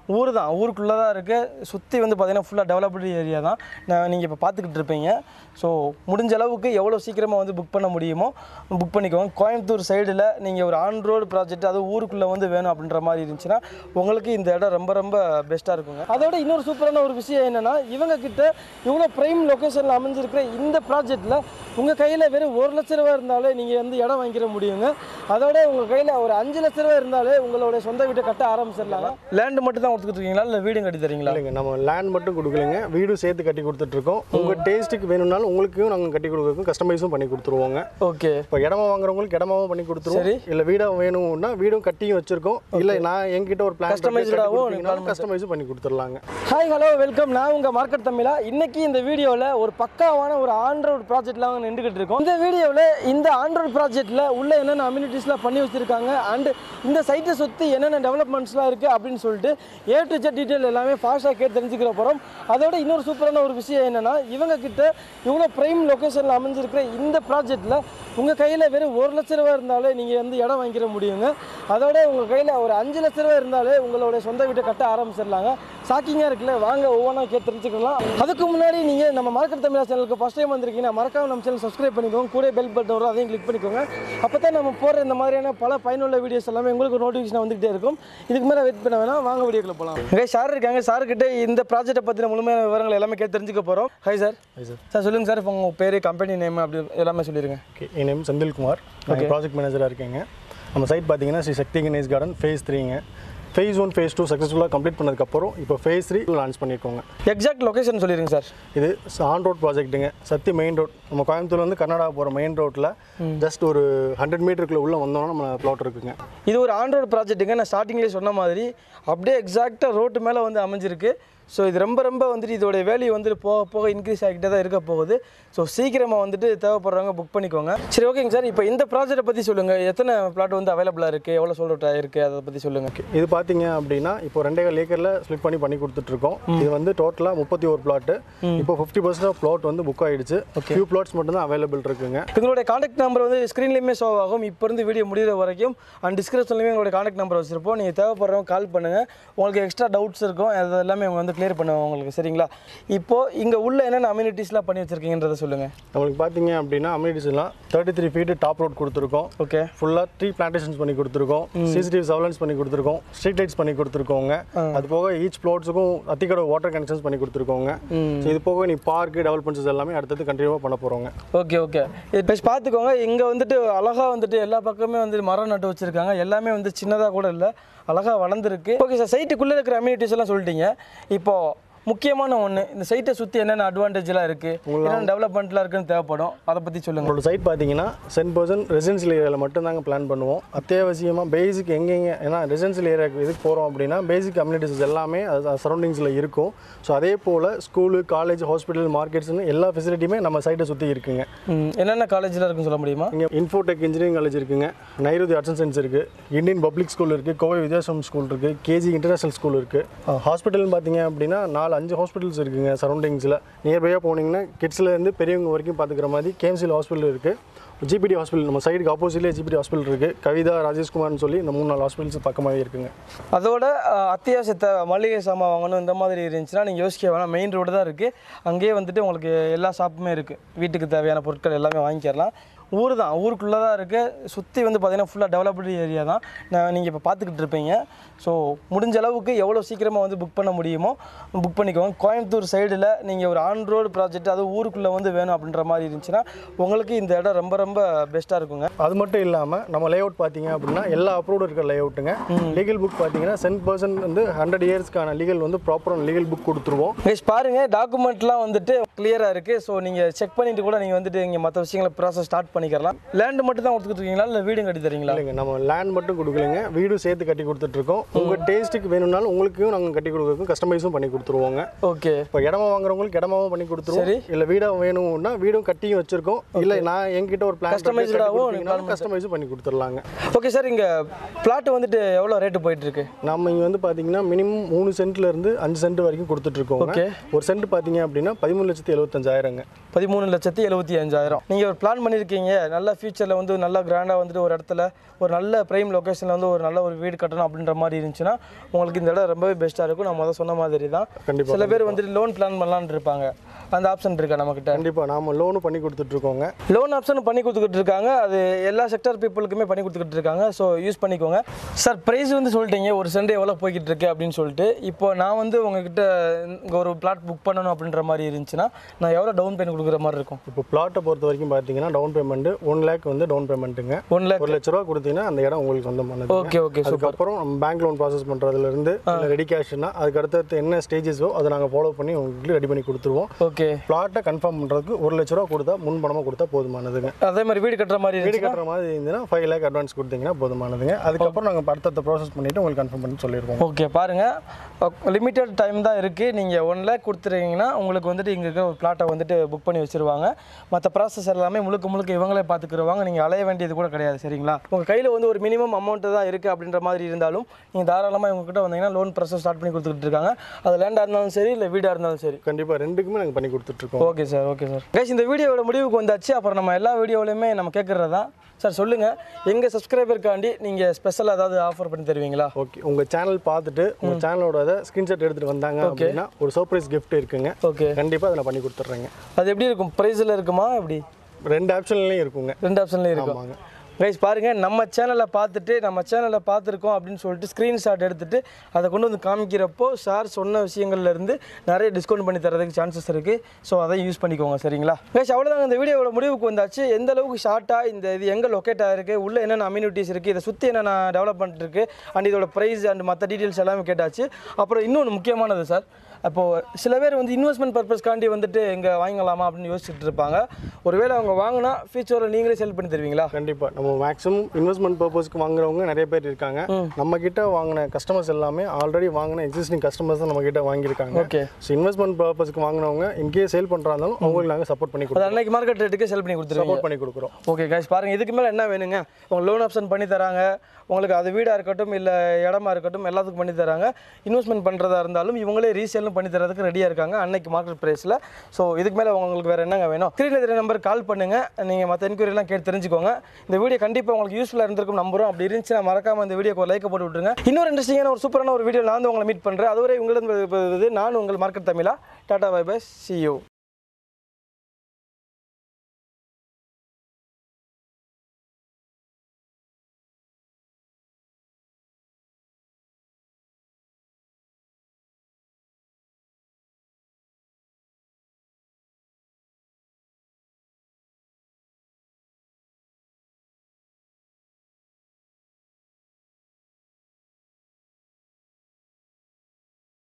ஊர் தான் ஊருக்குள்ளே தான் இருக்குது சுற்றி வந்து பார்த்தீங்கன்னா ஃபுல்லாக டெவலப்டு ஏரியா தான் நான் நீங்கள் இப்போ பார்த்துக்கிட்டு இருப்பீங்க ஸோ முடிஞ்ச அளவுக்கு எவ்வளோ சீக்கிரமாக வந்து புக் பண்ண முடியுமோ புக் பண்ணிக்கோங்க கோயம்புத்தூர் சைடில் நீங்கள் ஒரு ஆன் ரோடு ப்ராஜெக்ட் அது ஊருக்குள்ளே வந்து வேணும் அப்படின்ற மாதிரி இருந்துச்சுன்னா உங்களுக்கு இந்த இடம் ரொம்ப ரொம்ப பெஸ்ட்டாக இருக்குங்க அதோட இன்னொரு சூப்பரான ஒரு விஷயம் என்னென்னா இவங்க கிட்ட இவ்வளோ ப்ரைம் லொக்கேஷனில் அமைஞ்சிருக்கிற இந்த ப்ராஜெக்ட்டில் உங்கள் கையில் வெறும் ஒரு லட்ச ரூபா இருந்தாலே நீங்கள் வந்து இடம் வாங்கிக்கிற முடியுங்க அதோட உங்கள் கையில் ஒரு அஞ்சு லட்ச ரூபா இருந்தாலே உங்களோட சொந்த வீட்டை கட்ட ஆரம்பிச்சிடலாங்க லேண்டு மட்டும் தான் கொடுத்துட்டு இருக்கீங்களா இல்லை வீடும் கட்டி தரீங்களா இல்லைங்க நம்ம லேண்ட் மட்டும் கொடுக்கலைங்க வீடும் சேர்த்து கட்டி கொடுத்துட்ருக்கோம் உங்கள் டேஸ்ட்டுக்கு வேணும்னாலும் உங்களுக்கும் நாங்கள் கட்டி கொடுக்குறோம் கஸ்டமைஸும் பண்ணி கொடுத்துருவோங்க ஓகே இப்போ இடமா வாங்குறவங்களுக்கு இடமாவும் பண்ணி கொடுத்துருவோம் சரி. இல்லை வீடா வேணும்னா வீடும் கட்டியும் வச்சிருக்கோம் இல்லை நான் என்கிட்ட ஒரு Customized-ஆவும் பிளான் கஸ்டமைஸும் பண்ணி கொடுத்துடலாங்க ஹாய் ஹலோ வெல்கம் நான் உங்கள் மார்க்கெட் தமிழா இன்னைக்கு இந்த வீடியோவில் ஒரு பக்காவான ஒரு ஆண்ட்ராய்டு ப்ராஜெக்ட்லாம் வந்து நின்றுக்கிட்டு இருக்கோம் இந்த வீடியோவில் இந்த ஆண்ட்ராய்டு ப்ராஜெக்ட்டில் உள்ள என்னென்ன அம்யூனிட்டிஸ்லாம் பண்ணி வச்சுருக்காங்க அண்ட் இந்த சைட்டை சுற்றி என்னென்ன டெவலப்மெண்ட்ஸ்லாம் இருக்குது அப்படின்னு சொல்லிட்டு ஏ டு ஜெட் டீட்டெயில் எல்லாமே ஃபாஸ்ட்டாக கேட்டு தெரிஞ்சுக்கிற போகிறோம் அதோட இன்னொரு சூப்பரான ஒரு விஷயம் என்னென்னா இவங்க கிட்ட இவ்வளோ ப்ரைம் லொக்கேஷனில் அமைஞ்சிருக்கிற இந்த ப்ராஜெக்ட்டில் உங்கள் கையில் வெறும் ஒரு லட்ச ரூபா இருந்தாலே நீங்கள் வந்து இடம் வாங்கிக்கிற முடியுங்க அதோட உங்கள் கையில் ஒரு அஞ்சு லட்ச ரூபா இருந்தாலே உங்களோட சொந்த வீட்டை கட்ட ஆரம்பிச்சிடலாங்க ஷாக்கிங்காக இருக்குல்ல வாங்க ஒவ்வொன்றா கேட்டு தெரிஞ்சுக்கலாம் அதுக்கு முன்னாடி நீங்கள் நம்ம மார்க்கெட் தமிழா சேனலுக்கு ஃபஸ்ட் டைம் வந்திருக்கீங்கன்னா மறக்காம நம்ம சேனல் சப்ஸ்கிரைப் பண்ணிக்கோங்க கூட பெல் பட்டன் வரும் அதையும் கிளிக் பண்ணிக்கோங்க அப்போ தான் நம்ம போடுற இந்த மாதிரியான பல பயனுள்ள வீடியோஸ் எல்லாமே உங்களுக்கு நோட்டிஃபிகேஷன் வந்துகிட்டே இருக்கும் இதுக்கு மேலே வெயிட் பண்ண வேணாம் வாங்க வீடியோக்குள்ள போகலாம் இங்கே சார் இருக்காங்க சார் கிட்ட இந்த ப்ராஜெக்ட்டை பற்றின முழுமையான விவரங்கள் எல்லாமே கேட்டு தெரிஞ்சுக்க போகிறோம் ஹை சார் சார் சார் சொல்லுங்கள் சார் இப்போ உங்கள் பேர் கம்பெனி நேம் அப்படி எல்லாமே சொல்லிடுங்க ஓகே என் நேம் செந்தில்குமார் நான் ப்ராஜெக்ட் மேனேஜராக இருக்கேங்க நம்ம சைட் பார்த்தீங்கன்னா ஸ்ரீ சக்தி கணேஷ் கார்டன் ஃபேஸ் த்ரீங்க ஃபேஸ் ஒன் ஃபேஸ் டூ சக்ஸஸ்ஃபுல்லாக கம்ப்ளீட் பண்ணதுக்கப்புறம் இப்போ ஃபேஸ் த்ரீ லான்ச் பண்ணியிருக்கோங்க எக்ஸாக்ட் லொகேஷன் சொல்லிடுங்க சார் இது ஆன் ரோட் ப்ராஜெக்ட்டுங்க சத்தி மெயின் ரோட் நம்ம கோயம்புத்தூர்லேருந்து கர்நாடகா போகிற மெயின் ரோட்டில் ஜஸ்ட் ஒரு ஹண்ட்ரட் மீட்டருக்குள்ளே உள்ளே வந்தோம்னா நம்ம பிளாட் இருக்குங்க இது ஒரு ஆண்ட்ராய்டு ப்ராஜெக்ட்டுங்க நான் ஸ்டார்டிங்லேயே சொன்ன மாதிரி அப்படியே எக்ஸாக்டாக ரோட்டு மேலே வந்து அமைஞ்சிருக்கு ஸோ இது ரொம்ப ரொம்ப வந்துட்டு இதோடைய வேல்யூ வந்துட்டு போக போக இன்க்ரீஸ் ஆகிட்டே தான் இருக்க போகுது ஸோ சீக்கிரமாக வந்துட்டு தேவைப்படுறவங்க புக் பண்ணிக்கோங்க சரி ஓகேங்க சார் இப்போ இந்த ப்ராஜெக்ட்டை பற்றி சொல்லுங்கள் எத்தனை பிளாட் வந்து அவைலபிளாக இருக்குது எவ்வளோ சோல்ட் அவுட் ஆயிருக்கு அதை பற்றி சொல்லுங்கள் ஓகே இது பார்த்தீங்க அப்படின்னா இப்போ ரெண்டே கால் ஏக்கரில் ஸ்ப்ளிட் பண்ணி பண்ணி கொடுத்துட்ருக்கோம் இது வந்து டோட்டலாக முப்பத்தி ஒரு பிளாட்டு இப்போ ஃபிஃப்டி பர்சன்ட் ஆஃப் பிளாட் வந்து புக் ஆயிடுச்சு ஃபியூ பிளாட்ஸ் மட்டும் தான் அவைலபிள் இருக்குங்க எங்களுடைய காண்டாக்ட் நம்பர் வந்து ஸ்க்ரீன்லேயுமே ஷோ ஆகும் இப்போ இருந்து வீடியோ முடிகிற வரைக்கும் அண்ட் டிஸ்கிரிப்ஷன்லேயுமே எங்களுடைய காண்டாக்ட் நம்பர் வச்சிருப்போம் நீங்கள் தேவைப்படுறவங்க கால் பண்ணுங்கள் உங்களுக்கு எக்ஸ்ட்ரா டவுட்ஸ் இருக்கும் அது எல்லாமே அவங்க வந்து கிளியர் பண்ணுவாங்க உங்களுக்கு சரிங்களா இப்போது இங்கே உள்ள என்னென்ன அம்யூனிட்டிஸ்லாம் பண்ணி வச்சிருக்கீங்கன்றதை சொல்லுங்கள் நம்மளுக்கு பார்த்தீங்க அப்படின்னா அம்யூனிட்டிஸ்லாம் thirty three feet top road கொடுத்துருக்கோம் ஓகே ஃபுல்லாக ட்ரீ பிளான்டேஷன்ஸ் பண்ணி கொடுத்துருக்கோம் சிசிடிவி சர்வலன்ஸ் பண்ணி கொடுத்துருக்கோம் ஸ்ட்ரீட் லைட்ஸ் பண்ணி கொடுத்துருக்கோங்க அது போக ஈச் பிளாட்ஸுக்கும் அத்திக்கடை வாட்டர் கனெக்ஷன்ஸ் பண்ணி கொடுத்துருக்கோங்க So இது போக நீ பார்க் டெவலப்மெண்ட்ஸ் எல்லாமே அடுத்தது கண்டினியூவாக பண்ண போகிறோங்க ஓகே ஓகே இப்போ பார்த்துக்கோங்க இங்கே வந்துட்டு அழகாக வந்துட்டு எல்லா பக்கமே வந்து மரம் நட்டு வச்சுருக்காங்க எல்லாமே வந்து சின்னதாக கூட இல்லை அழகாக வளர்ந்துருக்கு ஓகே சார் சைட்டுக்குள்ளே இருக்கிற அம்யூனிட்டிஸ் எல்லாம் சொல்லிட்டீங்க இப்போது முக்கியமான ஒன்று இந்த சைட்டை சுற்றி என்னென்ன அட்வான்டேஜ்லாம் இருக்குது என்னென்ன டெவலப்மெண்ட்லாம் இருக்குன்னு தேவைப்படும் அதை பற்றி சொல்லுங்கள் உங்களோட சைட் பார்த்தீங்கன்னா சென் பர்சன்ட் ரெசிடென்சியல் ஏரியாவில் மட்டும் தாங்க பிளான் பண்ணுவோம் அத்தியாவசியமாக பேசிக் எங்கெங்கே ஏன்னா ரெசிடென்சியல் ஏரியாவுக்கு இதுக்கு போகிறோம் அப்படின்னா பேசிக் கம்யூனிட்டிஸ் எல்லாமே அது சரௌண்டிங்ஸில் இருக்கும் ஸோ அதே போல் ஸ்கூலு காலேஜ் ஹாஸ்பிட்டல் மார்க்கெட்ஸ்னு எல்லா ஃபெசிலிட்டியுமே நம்ம சைட்டை சுற்றி இருக்குங்க ம், என்னென்ன காலேஜில் இருக்குன்னு சொல்ல முடியுமா இங்கே இன்ஃபோடெக் இன்ஜினியரிங் காலேஜ் இருக்குங்க நைருதி ஆர்ட்ஸ் அண்ட் சயின்ஸ் இருக்குது இந்தியன் பப்ளிக் ஸ்கூல் இருக்குது கோவை வித்யாசம் ஸ்கூல் இருக்குது கேஜி இன்டர்நேஷனல் ஸ்கூல் இருக்குது ஹாஸ்பிட்டல்னு பார்த்தீங்க அப்படின்னா நாலு அஞ்சு ஹாஸ்பிட்டல்ஸ் இருக்குங்க சரௌண்டிங்ஸில் நியர்பையாக போனீங்கன்னா கிட்ஸ்லேருந்து பெரியவங்க வரைக்கும் பார்த்துக்கிற மாதிரி கேஎம்சியில் ஹாஸ்பிட்டல் இருக்குது ஜிபிடி ஹாஸ்பிட்டல் நம்ம சைடுக்கு ஆப்போசிட்லேயே ஜிபிடி ஹாஸ்பிட்டல் இருக்குது கவிதா ராஜேஷ்குமார்னு சொல்லி இந்த மூணு நாலு ஹாஸ்பிட்டல்ஸ் பக்கமாகவே இருக்குங்க அதோட அஹ், அத்தியாவசியத்தை மளிகை சாமான் வாங்கணும் இந்த மாதிரி இருந்துச்சுன்னா நீங்கள் யோசிக்க வேணாம் மெயின் ரோடு தான் இருக்குது அங்கேயே வந்துட்டு உங்களுக்கு எல்லா ஷாப்புமே இருக்குது வீட்டுக்கு தேவையான பொருட்கள் எல்லாமே வாங்கிக்கலாம் ஊர் தான் ஊருக்குள்ளே தான் இருக்குது சுற்றி வந்து பார்த்திங்கன்னா ஃபுல்லாக டெவலப்டு ஏரியா தான் நான் நீங்கள் இப்போ பார்த்துக்கிட்டு இருப்பீங்க ஸோ முடிஞ்ச அளவுக்கு எவ்வளோ சீக்கிரமாக வந்து புக் பண்ண முடியுமோ புக் பண்ணிக்கோங்க கோயம்புத்தூர் சைடில் நீங்கள் ஒரு ஆன் ரோடு ப்ராஜெக்ட் அது ஊருக்குள்ளே வந்து வேணும் அப்படின்ற மாதிரி இருந்துச்சுன்னா உங்களுக்கு இந்த இடம் ரொம்ப ரொம்ப பெஸ்ட்டாக இருக்குங்க அது மட்டும் இல்லாமல் நம்ம லே அவுட் பார்த்தீங்க அப்படின்னா எல்லா அப்ரூவ்டு இருக்கிற லே அவுட்டுங்க லீகல் புக் பார்த்தீங்கன்னா சென் பர்சன்ட் வந்து ஹண்ட்ரட் இயர்ஸ்க்கான லீகல் வந்து ப்ராப்பரான லீகல் புக் கொடுத்துருவோம் கைஸ் பாருங்க டாக்குமெண்ட்லாம் வந்துட்டு கிளியராக இருக்குது ஸோ நீங்கள் செக் பண்ணிட்டு கூட நீங்கள் வந்துட்டு இங்கே மற்ற விஷயங்களை ப்ராசஸ் ஸ்டார்ட் பண்ணிக்கலாம் லேண்டு மட்டும் தான் கொடுத்துட்டு இருக்கீங்களா இல்லை வீடும் கட்டி தரீங்களா இல்லைங்க நம்ம லேண்ட் மட்டும் கொடுக்கலைங்க வீடும் சேர்த்து கட்டி கொடுத்துட்ருக்கோம் உங்கள் டேஸ்ட்டுக்கு வேணும்னாலும் உங்களுக்கும் நாங்கள் கட்டி கொடுக்குறோம் கஸ்டமைஸும் பண்ணி கொடுத்துருவோங்க ஓகே இப்போ இடமா வாங்குறவங்களுக்கு இடமாவும் பண்ணி கொடுத்துருவோம் சரி. இல்லை வீடா வேணும்னா வீடும் கட்டியும் வச்சிருக்கோம் இல்லை நான் என்கிட்ட ஒரு Customized-ஆவும் பிளான் கஸ்டமைஸும் பண்ணி கொடுத்துடலாங்க ஓகே சார் இங்கே பிளாட் வந்துட்டு எவ்வளோ ரேட்டு போயிட்டு இருக்கு நம்ம இங்கே வந்து பார்த்தீங்கன்னா மினிமம் மூணு சென்ட்ல இருந்து அஞ்சு சென்ட் வரைக்கும் கொடுத்துட்ருக்கோங்க Okay. ஒரு சென்ட் பார்த்தீங்க அப்படின்னா பதிமூணு லட்சத்து லட்சத்தி எழுபத்தஞ்சாயிரங்க பதிமூணு லட்சத்தி எழுபத்தி அஞ்சாயிரம் நீங்கள் ஒரு பிளான் பண்ணியிருக்கீங்க நல்ல ஃபியூச்சரில் வந்து நல்லா கிராண்டாக வந்துட்டு ஒரு இடத்துல ஒரு நல்ல ப்ரைம் லொக்கேஷனில் வந்து ஒரு நல்ல ஒரு வீடு கட்டணும் அப்படின்ற மாதிரி இருந்துச்சுன்னா உங்களுக்கு இந்த இடம் ரொம்பவே பெஸ்ட்டாக இருக்கும் நான் முதல் சொன்ன மாதிரி தான் கண்டிப்பா. சில பேர் வந்துட்டு லோன் பிளான் பண்ணலான்னு இருப்பாங்க அந்த ஆப்ஷன் இருக்கா நம்மக்கிட்ட கண்டிப்பாக நாம லோனு பண்ணி கொடுத்துட்ருக்கோங்க லோன் ஆப்ஷன் பண்ணி கொடுத்துக்கிட்டு இருக்காங்க அது எல்லா செக்டர் பீப்புளுக்குமே பண்ணி கொடுத்துக்கிட்டு இருக்காங்க ஸோ யூஸ் பண்ணிக்கோங்க சார் ப்ரைஸ் வந்து சொல்லிட்டீங்க ஒரு சென்ட் எவ்வளோ போய்கிட்டு இருக்கு அப்படின்னு சொல்லிட்டு இப்போ நான் வந்து உங்ககிட்ட இங்கே ஒரு பிளாட் புக் பண்ணணும் அப்படின்ற மாதிரி இருந்துச்சுன்னா நான் எவ்வளோ டவுன் பேமெண்ட் கொடுக்குற மாதிரி இருக்கும் இப்போ பிளாட்டை பொறுத்த வரைக்கும் பார்த்தீங்கன்னா டவுன் பேமெண்ட் ஒன் லேக் வந்து டவுன் பேமெண்ட்டுங்க ஒன் லேக் ஒரு லட்ச ரூபா கொடுத்தீங்கன்னா அந்த இடம் உங்களுக்கு சொந்தமானது ஓகே ஓகே சூப்பர் அதுக்கப்புறம் நம்ம பேங்க் லோன் ப்ராசஸ் பண்ணுறதுலேருந்து இல்லை ரெடி கேஷ்னா அதுக்கு அடுத்தடுத்து என்ன ஸ்டேஜஸோ அதை நாங்கள் ஃபாலோ பண்ணி உங்களுக்கு ரெடி பண்ணி கொடுத்துருவோம் ஓகே பிளாட்டை கன்ஃபார்ம் பண்ணுறதுக்கு ஒரு லட்ச ரூபா கொடுத்தா முன் பணமாக கொடுத்தா போதுமானதுங்க அதே மாதிரி வீடு கட்டுற மாதிரி வீடு இருந்துச்சுன்னா கட்டுற மாதிரி இருந்ததுன்னா ஃபைவ் லேக் அட்வான்ஸ் கொடுத்தீங்கன்னா போதுமானதுங்க அதுக்கப்புறம் நாங்கள் அடுத்தடுத்த ப்ராசஸ் பண்ணிவிட்டு உங்களுக்கு கன்ஃபார்ம் பண்ணி சொல்லிடுவோம் ஓகே பாருங்கள் லிமிட்டட் டைம் தான் இருக்குது நீங்கள் ஒன் லேக் கொடுத்துருக்கீங்கன்னா உங்களுக்கு வந்துட்டு இங்கே இருக்கிற ஒரு பிளாட்டை வந்துட்டு புக் பண்ணி வச்சிருவாங்க மற்ற ப்ராசஸ் எல்லாமே முழுக்க முழுக்க இவங்களே பார்த்துக்குருவாங்க நீங்கள் அலைய வேண்டியது கூட கிடையாது சரிங்களா உங்கள் கையில் வந்து ஒரு மினிமம் அமௌண்ட்டு தான் இருக்குது அப்படின்ற மாதிரி இருந்தாலும் நீங்கள் தாராளமாக இவங்ககிட்ட வந்தீங்கன்னா லோன் ப்ராசஸ் ஸ்டார்ட் பண்ணி கொடுத்துட்டு இருக்காங்க அது லேண்டாக இருந்தாலும் சரி இல்லை வீடாக இருந்தாலும் சரி கண்டிப்பாக ரெண்டுக்குமே நாங்கள் பண்ணி கொடுத்துட்ருக்கோம் okay sir okay sir guys இந்த வீடியோவோட முடிவுக்கு வந்தாச்சு அப்புறம் நம்ம எல்லா வீடியோலையுமே நம்ம கேட்குறது தான் சார் சொல்லுங்கள் எங்கள் சப்ஸ்கிரைபருக்காண்டி நீங்கள் ஸ்பெஷலாக ஏதாவது ஆஃபர் பண்ணி தருவீங்களா ஓகே உங்கள் சேனல் பார்த்துட்டு உங்கள் சேனலோட ஸ்க்ரீன்ஷாட் எடுத்துகிட்டு வந்தாங்க அப்படின்னா ஒரு சர்ப்ரைஸ் gift இருக்குங்க ஓகே கண்டிப்பாக அதை நான் பண்ணி கொடுத்துட்றேங்க அது எப்படி இருக்கும் ப்ரைஸில் இருக்குமா எப்படி ரெண்டு ஆப்ஷன்லேயும் இருக்குங்க ரெண்டு ஆப்ஷன்லேயும் இருக்கும் ஆமாங்க கைஸ் பாருங்க நம்ம சேனலை பார்த்துட்டு நம்ம சேனலை பார்த்துருக்கோம் அப்படின்னு சொல்லிட்டு ஸ்க்ரீன்ஷாட் எடுத்துட்டு அதை கொண்டு வந்து காமிக்கிறப்போ சார் சொன்ன விஷயங்கள்ல இருந்து நிறைய டிஸ்கவுண்ட் பண்ணி தரதுக்கு சான்சஸ் இருக்குது ஸோ அதை யூஸ் பண்ணிக்கோங்க சரிங்களா கைஸ் அவ்வளோதாங்க இந்த வீடியோவோட முடிவுக்கு வந்தாச்சு எந்த அளவுக்கு ஷார்ட்டாக இந்த இது எங்கே லொக்கேட் ஆகிருக்கு உள்ள என்னென்ன அம்யூனிட்டிஸ் இருக்குது இதை சுற்றி என்னென்ன டெவலப்மெண்ட் இருக்குது அண்ட் இதோட ப்ரைஸ் அண்ட் மற்ற டீட்டெயில்ஸ் எல்லாமே கேட்டாச்சு அப்புறம் இன்னொன்று முக்கியமானது சார் அப்போது சில பேர் வந்து இன்வெஸ்ட்மெண்ட் பர்பஸ்க்காண்டி வந்துட்டு இங்கே வாங்கலாமா அப்படின்னு யோசிச்சுட்டு இருப்பாங்க ஒருவேளை அவங்க வாங்கினா ஃபியூச்சரில் நீங்களே செல் பண்ணி தருவீங்களா கண்டிப்பாக நம்ம மேக்ஸிமம் இன்வெஸ்ட்மெண்ட் பர்பஸ்க்கு வாங்குறவங்க நிறைய பேர் இருக்காங்க நம்ம கிட்ட வாங்கின கஸ்டமர்ஸ் எல்லாமே ஆல்ரெடி வாங்கின எக்ஸிஸ்டிங் கஸ்டமர்ஸ் தான் நம்ம கிட்ட வாங்கியிருக்காங்க ஓகே ஸோ இன்வெஸ்ட்மெண்ட் பர்பஸ்க்கு வாங்கினவங்க இங்கேயே சேல் பண்ணுறாலும் அவங்களுக்கு நாங்கள் சப்போர்ட் பண்ணி அது கொடுக்குறோம் அன்னைக்கு மார்க்கெட் ரேட்டுக்கு செல் பண்ணி கொடுத்துருவீங்க சப்போர்ட் பண்ணி கொடுக்குறோம் ஓகே guys பாருங்க இதுக்கு மேலே என்ன வேணுங்க உங்களுக்கு லோன் ஆப்ஷன் பண்ணி தராங்க உங்களுக்கு அது வீடாக இருக்கட்டும் இல்லை இடமா இருக்கட்டும் எல்லாத்துக்கும் பண்ணி தராங்க இன்வெஸ்ட்மெண்ட் பண்ணுறதா இருந்தாலும் இவங்களே ரீசேலும் பண்ணி தரதுக்கு ரெடியாக இருக்காங்க அன்னைக்கு மார்க்கெட் ப்ரைஸில் ஸோ இதுக்கு மேலே உங்களுக்கு வேறு என்னங்க வேணும் ஸ்க்ரீனில் தெரிய நம்பர் கால் பண்ணுங்கள் நீங்கள் மற்ற என்கொயரிலாம் கேட்டு தெரிஞ்சுக்கோங்க இந்த வீடியோ கண்டிப்பாக உங்களுக்கு யூஸ்ஃபுல்லாக இருந்திருக்கும் நம்புறோம் அப்படி இருந்துச்சுன்னா மறக்காம இந்த வீடியோக்கு ஒரு லைக் போட்டு விட்டுருங்க இன்னொரு இன்ட்ரெஸ்டிங்கான ஒரு சூப்பரான ஒரு வீடியோ நான் வந்து உங்களை மீட் பண்ணுறேன் அதுவரை உங்களிடம் நான் உங்கள் மார்க்கெட் தமிழா tata bye bye see you